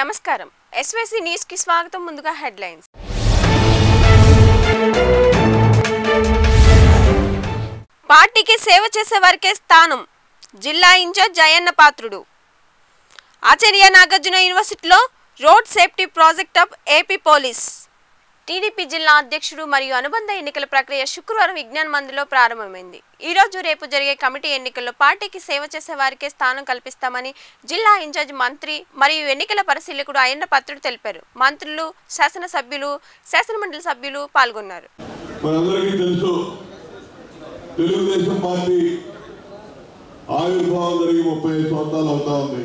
నమస్కారం SYC news కి స్వాగతం ముందుగా హెడ్లైన్స్ పార్టీకి సేవ చేసే వారికే స్థానం జిల్లా ఇన్ఛార్జ్ జయన్న పాత్రుడు ఆచార్య నాగార్జున యూనివర్సిటీలో road safety project of AP police TDP జిల్లా అధ్యక్షుడు మరియు అనుబంధ ఎన్నికల ప్రక్రియ శుక్రవారం విజ్ఞాన్ మందిలో ప్రారంభమైంది ఈ రోజు రేపు జరిగే కమిటీ ఎన్నికల్లో పార్టీకి సేవ చేసే వారికే స్థానం కల్పిస్తామని జిల్లా ఇన్ఛార్జ్ మంత్రి మరియు ఎన్నికల పరిశీలకుడు అయ్యన్న పత్రుడు తెలిపారు మంత్రులు శాసనసభ్యులు శాసనమండలి సభ్యులు పాల్గొన్నారు మనందరికీ తెలుసు తెలుగుదేశం పార్టీ ఆవిర్భావం జరిగి ముప్పై ఐదు సంవత్సరాలు అవుతా ఉంది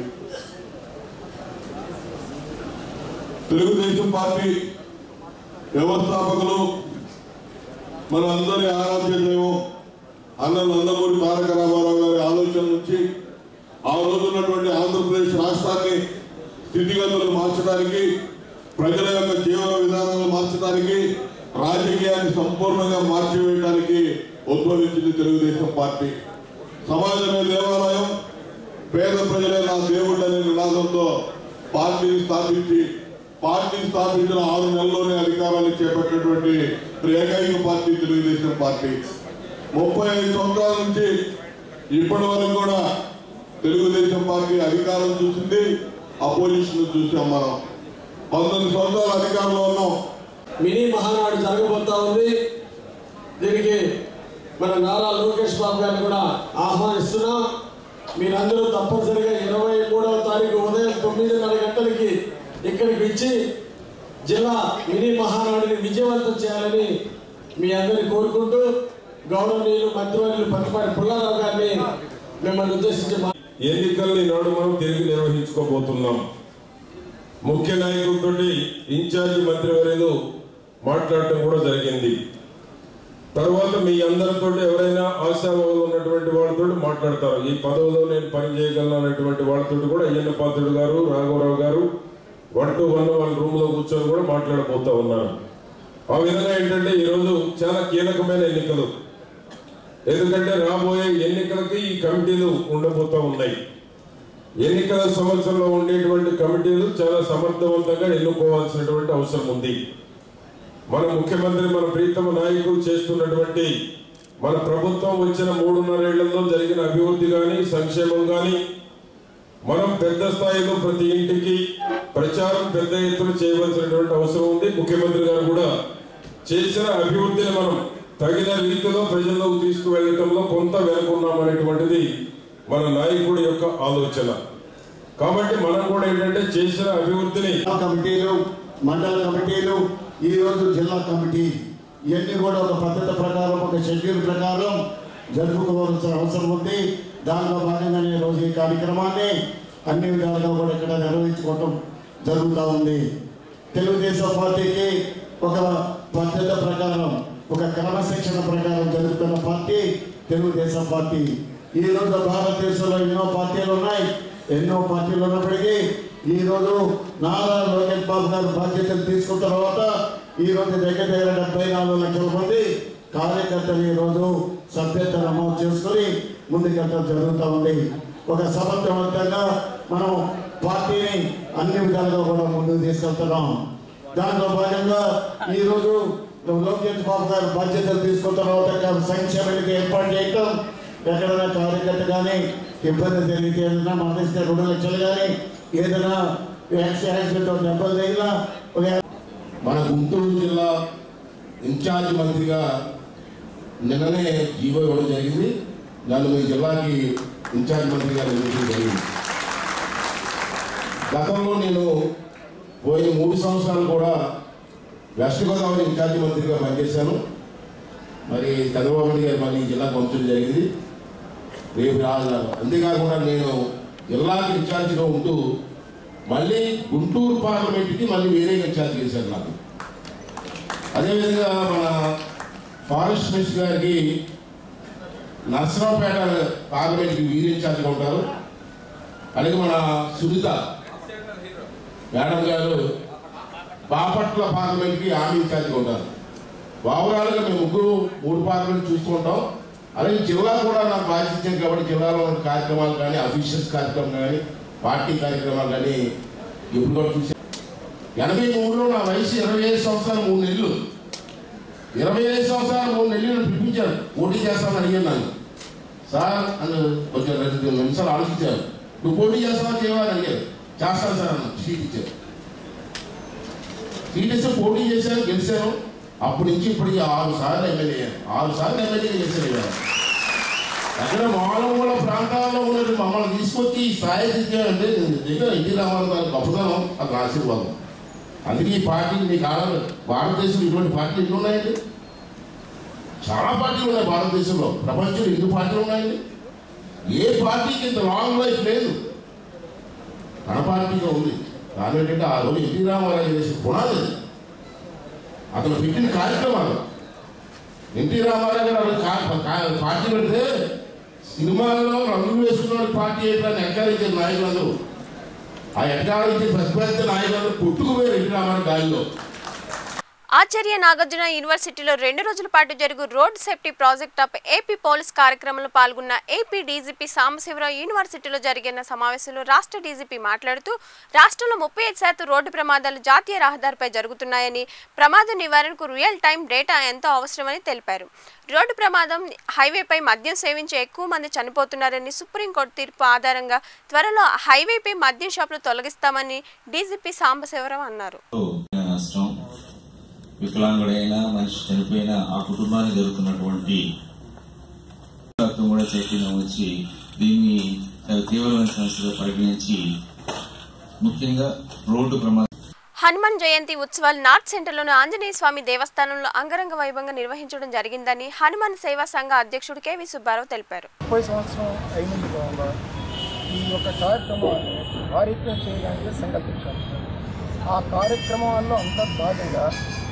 తెలుగుదేశం పార్టీ వ్యవస్థాపకులు మన అందరి ఆరాధ్య దైవం అన్న నందమూరి తారక రామారావు గారి ఆలోచన నుంచి ఆ రోజు ఉన్నటువంటి ఆంధ్రప్రదేశ్ రాష్ట్రాన్ని స్థితిగతులు మార్చడానికి ప్రజల యొక్క జీవన విధానాలు మార్చడానికి రాజకీయాన్ని సంపూర్ణంగా మార్చివేయడానికి ఉద్భవించింది తెలుగుదేశం పార్టీ సమాజమే దేవాలయం పేద ప్రజలే నా దేవుళ్ళు అనే నినాదంతో పార్టీని స్థాపించి పార్టీని స్థాపించిన ఆరు నెలల్లోనే అధికారాన్ని చేపట్టినటువంటి ఏకైక పార్టీ తెలుగుదేశం పార్టీ ముప్పై ఐదు సంవత్సరాల నుంచి ఇప్పటి వరకు కూడా తెలుగుదేశం పార్టీ అధికారం చూసింది అపోజిషన్ చూసాం మనం పంతొమ్మిది సంవత్సరాలు అధికారంలో ఉన్నాం మినీ మహానాడు జరగబోతా ఉంది దీనికి మన నారా లోకేష్ బాబు గారిని కూడా ఆహ్వానిస్తున్నాం మీరందరూ తప్పనిసరిగా ఇరవై మూడవ తారీఖు ఉదయం తొమ్మిదిన్నర గంటలకి ఇక్కడికి ఇచ్చి జిల్లా మినీ మహానాడుని విజయవంతం చేయాలని మీ అందరిని కోరుకుంటూ గౌరవనీయులు మంత్రివర్యులు పట్టుపాటి పుల్లారావు గారిని మిమ్మల్ని ఉద్దేశించి మా- ఎన్నికల్ని నాడు మనం తిరిగి నిర్వహించుకోబోతున్నాం ముఖ్య నాయకులతో ఇన్ఛార్జి మంత్రివర్యులు మాట్లాడటం కూడా జరిగింది తర్వాత మీ అందరితో ఎవరైనా ఆశాభావాలు ఉన్నటువంటి వాళ్ళతో మాట్లాడతారు ఈ పదవిలో నేను పని చేయగలను అనేటువంటి వాళ్ళతో కూడా అయ్యన్న పాత్రుడు గారు రాఘవరావు గారు వన్ టు వన్ వాళ్ళ రూమ్ లో కూర్చొని కూడా మాట్లాడబోతా ఉన్నారు ఆ విధంగా ఏంటంటే ఈరోజు చాలా కీలకమైన ఎన్నికలు ఎందుకంటే రాబోయే ఎన్నికలకి ఈ కమిటీలు ఉండబోతా ఉన్నాయి ఎన్నికల సంవత్సరంలో ఉండేటువంటి కమిటీలు చాలా సమర్థవంతంగా ఎన్నుకోవాల్సినటువంటి అవసరం ఉంది మన ముఖ్యమంత్రి మన ప్రీతమ నాయకులు చేస్తున్నటువంటి మన ప్రభుత్వం వచ్చిన మూడున్నరేళ్లలో జరిగిన అభివృద్ధి కానీ సంక్షేమం కానీ మనం పెద్ద స్థాయిలో ప్రతి ఇంటికి ప్రచారం పెద్ద ఎత్తున చేయవలసినటువంటి అవసరం ఉంది ముఖ్యమంత్రి గారు కూడా చేసిన అభివృద్ధిని మనం తగిన రీతిలో ప్రజల్లోకి తీసుకువెళ్ళటంలో కొంత వెనుకున్నామనేటువంటిది మన నాయకుడి యొక్క ఆలోచన కాబట్టి మనం కూడా ఏంటంటే చేసిన అభివృద్ధిని జిల్లా కమిటీలు మండల కమిటీలు ఈ రోజు జిల్లా కమిటీ ఇవన్నీ కూడా ఒక పద్ధతి ప్రకారం ఒక షెడ్యూల్ ప్రకారం జరుపుకోవాల్సిన అవసరం ఉంది దానిలో భాగంగానే ఈ రోజు ఈ కార్యక్రమాన్ని అన్ని విధాలుగా కూడా ఇక్కడ నిర్వహించుకోవటం జరుగుతూ ఉంది తెలుగుదేశం పార్టీకి ఒక పద్ధతి ప్రకారం ఒక క్రమశిక్షణ ప్రకారం జరుగుతున్న పార్టీ తెలుగుదేశం పార్టీ ఈ రోజు భారతదేశంలో ఎన్నో పార్టీలు ఉన్నాయి ఎన్నో పార్టీలు ఉన్నప్పటికీ ఈ రోజు నారా లోకేష్ బాబు గారు బాధ్యతలు తీసుకున్న తర్వాత ఈ రోజు దగ్గర దగ్గర డెబ్బై నాలుగు లక్షల మంది కార్యకర్తలు ఈ రోజు సభ్యత నమోదు చేసుకుని ముందుకెళ్ళడం జరుగుతూ ఉంది ఒక సమర్థవంతంగా మనం పార్టీని అన్ని విధాలుగా కూడా ముందుకు తీసుకెళ్తున్నాం దాంట్లో భాగంగా ఈ రోజు లోకేష్ బాబు గారు బాధ్యతలు తీసుకున్న తర్వాత సంక్షేమానికి ఏర్పాటు చేయటం ఎక్కడైనా కార్యకర్త కానీ ఇబ్బంది జరిగితే ఏదైనా మరణిస్తే రెండు లక్షలు కానీ ఏదైనా యాక్సిడెంట్ దెబ్బలు తగిలినా ఒక మన గుంటూరు జిల్లా ఇన్ఛార్జ్ మంత్రిగా నిన్ననే జీవో ఇవ్వడం జరిగింది నన్ను మీ జిల్లాకి ఇన్ఛార్జ్ మంత్రిగా నియమించడం జరిగింది గతంలో నేను పోయిన మూడు సంవత్సరాలు కూడా వెస్ట్ గోదావరి ఇన్ఛార్జ్ మంత్రిగా పనిచేశాను మరి చంద్రబాబు నాయుడు గారు మళ్ళీ ఈ జిల్లాకు పంపించడం జరిగింది రేపు రా- అంతేకాకుండా నేను జిల్లాకి ఇన్ఛార్జిగా ఉంటూ మళ్ళీ గుంటూరు పార్లమెంట్కి మళ్ళీ వేరే ఇన్ఛార్జ్ చేశారు నాకు అదేవిధంగా మన ఫారెస్ట్ మినిస్టర్ గారికి నర్సరావుపేట పార్లమెంట్కి వీరు ఇన్ఛార్జ్గా ఉంటారు అలాగే మన సునీత మేడం గారు బాపట్ల పార్లమెంట్కి ఆమె ఇన్ఛార్జ్గా ఉంటారు ఓవరాల్గా మేము ముగ్గురు మూడు పార్లమెంట్ చూసుకుంటాం అలాగే జిల్లా కూడా నాకు బాధ్యత ఇచ్చారు కాబట్టి జిల్లాలో ఉన్న కార్యక్రమాలు కానీ అఫీషియల్స్ కార్యక్రమం కానీ పార్టీ కార్యక్రమాలు కానీ ఎప్పుడు కూడా చూశాను ఎనభై మూడులో నా వయసు ఇరవై ఐదు సంవత్సరాలు మూడు నెలలు ఇరవై ఐదు సంవత్సరాలు మూడు నెలలు నన్ను పిలిపించారు పోటీ చేస్తామని అడిగాను నన్ను సార్ అని కొంచెం రెండు నిమిషాలు ఆలోచించారు నువ్వు పోటీ చేస్తావా చేయవా అని అడిగారు చేస్తాను సార్ అన్న సీట్ ఇచ్చారు సీట్ ఇస్తే పోటీ చేశాను గెలిచాను అప్పటి నుంచి ఇప్పటికి ఆరు సార్లు ఎమ్మెల్యే అయ్యాను. ఆరు సార్లు ఎమ్మెల్యే చేశాను ఇవాళ అక్కడ మానవుల ప్రాంతాల్లో ఉన్న మమ్మల్ని తీసుకొచ్చి ఈ స్థాయి దిగారంటే దగ్గర ఎన్టీ రామారావు గారి గొప్పతనం అది ఆశీర్వాదం అందుకే ఈ పార్టీలు మీకు ఆడ భారతదేశంలో ఇటువంటి పార్టీలు ఎన్ని ఉన్నాయండి చాలా పార్టీలు ఉన్నాయి భారతదేశంలో ప్రపంచంలో ఎన్ని పార్టీలు ఉన్నాయండి ఏ పార్టీకి ఇంత లాంగ్ లైఫ్ లేదు మన పార్టీగా ఉంది కానీ ఏంటంటే ఆ రోజు ఎన్టీ రామారావు చేసిన పునాది అది. అతను పెట్టిన కార్యక్రమాలు ఎన్టీ రామారావు గారు అక్కడ కా- కా- పార్టీ పెడితే సినిమాల్లో రంగులు వేసుకున్న పార్టీ ఏంటని ఎంకరేజ్ నాయకులందరూ ఆ ఎంకరేజ్ పెద్ద పెద్ద నాయకులందరూ కొట్టుకుపోయారు ఎన్టీ రామారావు గాలిలో ఆచార్య నాగార్జున యూనివర్సిటీలో రెండు రోజుల పాటు జరుగు road safety project of AP police కార్యక్రమంలో పాల్గొన్న ఏపీ డీజీపీ సాంబశివరావు యూనివర్సిటీలో జరిగిన సమావేశంలో రాష్ట్ర డీజీపీ మాట్లాడుతూ రాష్ట్రంలో ముప్పై ఐదు శాతం రోడ్డు ప్రమాదాలు జాతీయ రహదారిపై జరుగుతున్నాయని ప్రమాద నివారణకు రియల్ టైం డేటా ఎంతో అవసరమని తెలిపారు రోడ్డు ప్రమాదం హైవేపై మద్యం సేవించి ఎక్కువ మంది చనిపోతున్నారని సుప్రీంకోర్టు తీర్పు ఆధారంగా త్వరలో హైవేపై మద్యం షాపులు తొలగిస్తామని డీజీపీ సాంబశివరావు అన్నారు నష్టం వికలాంగుడైన మనిషి చనిపోయిన ఆ కుటుంబానికి జరుగుతున్నటువంటి రక్తం కూడా చైతన్యం వచ్చి దీన్ని చాలా తీవ్రమైన సమస్యగా పరిగణించి ముఖ్యంగా రోడ్డు ప్రమాదం హనుమాన్ జయంతి ఉత్సవాలు నార్త్ సెంటర్లోని ఆంజనేయ స్వామి దేవస్థానంలో అంగరంగ వైభవంగా నిర్వహించడం జరిగిందని హనుమాన్ సేవా సంఘ అధ్యక్షుడు కెవి సుబ్బారావు తెలిపారు ముప్పై సంవత్సరం అయినందు వల్ల ఈ యొక్క కార్యక్రమాన్ని భారీత్వం చేయడానికి సంకల్పించారు ఆ కార్యక్రమాల్లో అంత భాగంగా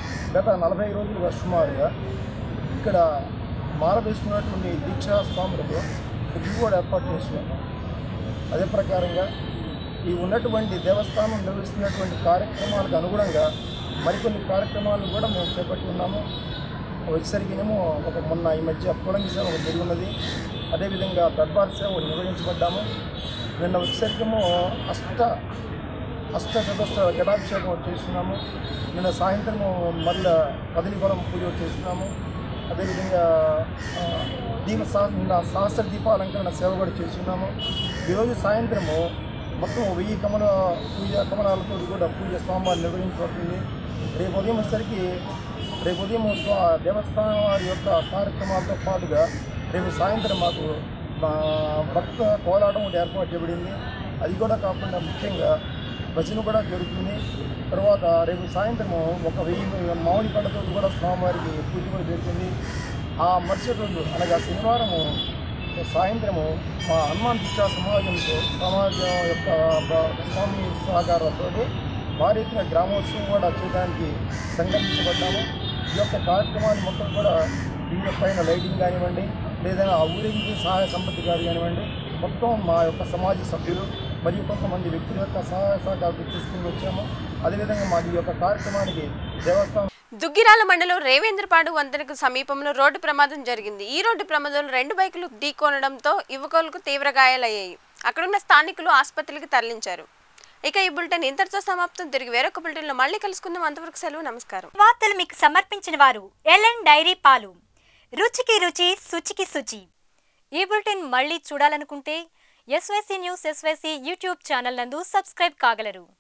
గత నలభై రోజులుగా సుమారుగా ఇక్కడ మాల వేసుకున్నటువంటి దీక్షా స్వాములకు ఇది కూడా ఏర్పాటు చేస్తున్నాం అదే ప్రకారంగా ఈ ఉన్నటువంటి దేవస్థానం నిర్వహిస్తున్నటువంటి కార్యక్రమాలకు అనుగుణంగా మరికొన్ని కార్యక్రమాలను కూడా మేము చేపట్టి ఉన్నాము వచ్చేసరికినేమో ఒక మొన్న ఈ మధ్య పొలంగి సేవ ఒకటి జరిగి ఉన్నది అదేవిధంగా దర్బార్ సేవ ఒకటి నిర్వహించబడ్డాము నిన్న వచ్చేసరికేమో అష్ట అష్ట చతుష్ట జలాభిషేకం ఒకటి చేస్తున్నాము నిన్న సాయంత్రము మళ్ళీ కదిలిబలం పూజ ఒకటి చేస్తున్నాము అదేవిధంగా ఆ, దీప సా నిన్న సహస్ర దీపాలంకరణ సేవ కూడా చేస్తున్నాము ఈరోజు సాయంత్రము మొత్తం వెయ్యి కమల పూజ కమలాలతో కూడా పూజ స్వామివారు నిర్వహించబడుతుంది రేపు ఉదయం వచ్చేసరికి రేపు ఉదయం స్వా దేవస్థానం వారి యొక్క కార్యక్రమాలతో పాటుగా రేపు సాయంత్రం మాకు మా భక్త కోలాటం ఒకటి ఏర్పాటు చేయబడింది అది కూడా కాకుండా ముఖ్యంగా భజన కూడా జరుగుతుంది తర్వాత రేపు సాయంత్రము ఒక వెయ్యి మామిడి పండుగతో కూడా స్వామివారికి పూజ కూడా జరుగుతుంది ఆ మరుసటి రోజు అనగా శనివారము సాయంత్రము మా హనుమాన్ పిచ్చా సమాజంతో సమాజం యొక్క బ- స్వామి సహకారంతో భారీ ఎత్తున గ్రామోత్సవం కూడా చేయడానికి సంకల్పించబడ్డాము ఈ యొక్క కార్యక్రమాలు మొత్తం కూడా ఇంటి పైన లైటింగ్ కానివ్వండి లేదా ఆ ఊరికి సహాయ సంపత్తి గారు కానివ్వండి మొత్తం మా యొక్క సమాజ సభ్యులు మరియు కొంతమంది వ్యక్తుల యొక్క సహాయ సహకారాలు తీసుకుని వచ్చాము అదేవిధంగా మాకు ఈ యొక్క కార్యక్రమానికి దేవస్థానం దుగ్గిరాల మండలం రేవేంద్రపాడు వంతెనకు సమీపంలో రోడ్డు ప్రమాదం జరిగింది ఈ రోడ్డు ప్రమాదంలో రెండు బైకులు ఢీకొనడంతో యువకులకు తీవ్ర గాయాలయ్యాయి అక్కడున్న స్థానికులు ఆసుపత్రికి తరలించారు ఇక ఈ బులెటిన్ ఇంతటితో సమాప్తం తిరిగి వేరొక బులెటిన్లో మళ్ళీ కలుసుకుందాం అంతవరకు సెలవు నమస్కారం వార్తలు మీకు సమర్పించిన వారు ఎల్ఎన్ డైరీ పాలు రుచికి రుచి శుచికి శుచి ఈ బులెటిన్ మళ్ళీ చూడాలనుకుంటే SYC news SYC YouTube channel నందు సబ్స్క్రైబ్ కాగలరు